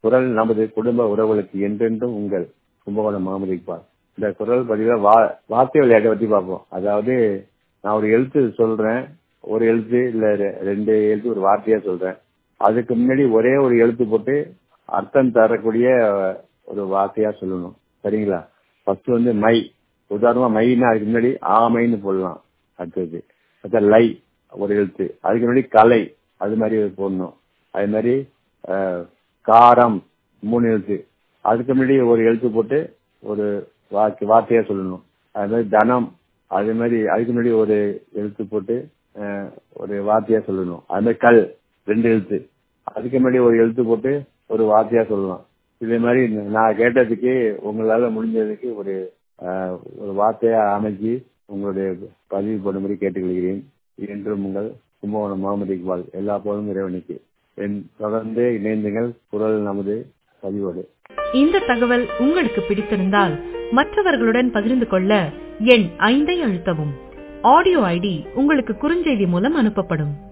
குரல் நமது குடும்ப உறவுகளுக்கு என்றென்றும் உங்கள் கும்பகோணம் மாமதி இக்பால் இந்த குரல் பதிவில் வா வார்த்தை விளையாட்டை பற்றி பார்ப்போம் அதாவது நான் ஒரு எழுத்து சொல்றேன் ஒரு எழுத்து இல்ல ரெ- ரெண்டு எழுத்து ஒரு வார்த்தையா சொல்றேன் அதுக்கு முன்னாடி ஒரே ஒரு எழுத்து போட்டு அர்த்தம் தரக்கூடிய ஒரு வார்த்தையா சொல்லணும் சரிங்களா ஃபர்ஸ்ட் வந்து மை உதாரணமா மைன்னா அதுக்கு முன்னாடி ஆமைன்னு போடலாம் அடுத்தது அடுத்த லை ஒரு எழுத்து அதுக்கு முன்னாடி கலை அது மாதிரி போடணும் அது மாதிரி அஹ், காரம் மூணு எழுத்து அதுக்கு முன்னாடி ஒரு எழுத்து போட்டு ஒரு வாக்கு வார்த்தையா சொல்லணும் அது மாதிரி தனம் அது மாதிரி அதுக்கு முன்னாடி ஒரு எழுத்து போட்டு அஹ், ஒரு வார்த்தையா சொல்லணும் அது மாதிரி கல் ரெண்டு எழுத்து அதுக்கு முன்னாடி ஒரு எழுத்து போட்டு ஒரு வார்த்தையா சொல்லலாம் இதே மாதிரி நான் கேட்டதுக்கு உங்களால முடிஞ்சதுக்கு ஒரு அஹ், ஒரு வார்த்தையா அமைச்சு உங்களுடைய பதிவு பண்ணும்படி கேட்டுக்கொள்கிறேன் என்றும் உங்கள் கும்பகோணம் முகமது இக்பால் எல்லா போதும் இறைவனுக்கு என் தொடர்ந்து இணைந்துங்கள் குரல் நமது பதிவோடு இந்த தகவல் உங்களுக்கு பிடித்திருந்தால் மற்றவர்களுடன் பகிர்ந்து கொள்ள எண் ஐந்தை அழுத்தவும் ஆடியோ ஐடி உங்களுக்கு குறுஞ்செய்தி மூலம் அனுப்பப்படும்